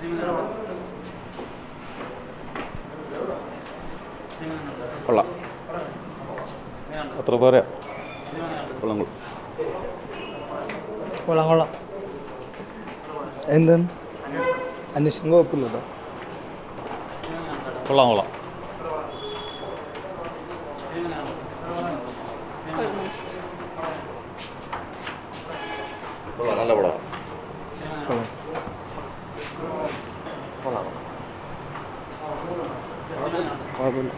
കൊള്ളാം അത്ര പോരാ കൊള്ളാം കൊള്ളാം കൊള്ളാം കൊള്ളാം എന്താണ് അന്വേഷണം കുഴപ്പമില്ല കേട്ടോ കൊള്ളാം കൊള്ളാം കൊള്ളാം നല്ല പടം കുഴപ്പമില്ല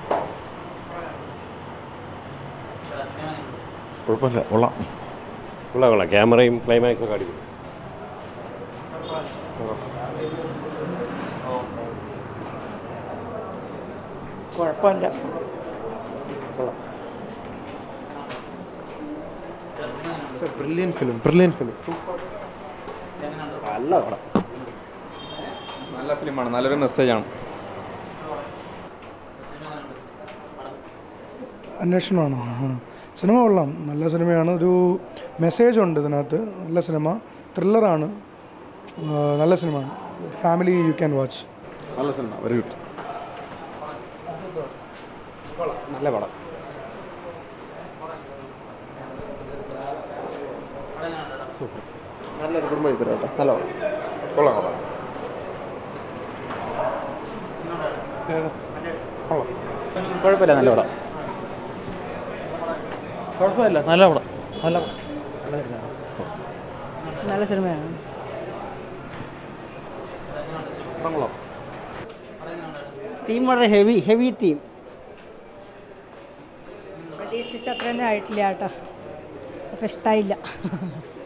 കുഴപ്പമില്ല കൊള്ളാം കൊള്ളാം കൊള്ളാം ക്യാമറയും ക്ലൈമാക്സും ഒക്കെ അടിപൊളി കുഴപ്പമില്ല ബ്രില്യൻ ഫിലിം ബ്രില്യൻ ഫിലിം നല്ല പടം നല്ല ഫിലിമാണ് നല്ലൊരു മെസ്സേജാണ് അന്വേഷണമാണോ ആ. സിനിമ കൊള്ളാം നല്ല സിനിമയാണ് ഒരു മെസ്സേജ് ഉണ്ട് ഇതിനകത്ത് നല്ല സിനിമ ത്രില്ലറാണ് ആ, നല്ല സിനിമയാണ് ഫാമിലി യു ക്യാൻ വാച്ച് നല്ല സിനിമ വെരി ഗുഡ് നല്ല പടം നല്ലൊരു കുടുംബ ചിത്രം കേട്ടോ നല്ല പടം കൊള്ളാം കൊള്ളാം കുഴപ്പമില്ല നല്ല പടം കുഴപ്പമില്ല നല്ല പടം നല്ല നല്ല സിനിമയാണ് കൊള്ളാം തീം വളരെ ഹെവി ഹെവി തീം പ്രതീക്ഷിച്ച അത്രയൊന്നും ആയിട്ടില്ല കേട്ടോ അത്ര ഇഷ്ടമായില്ല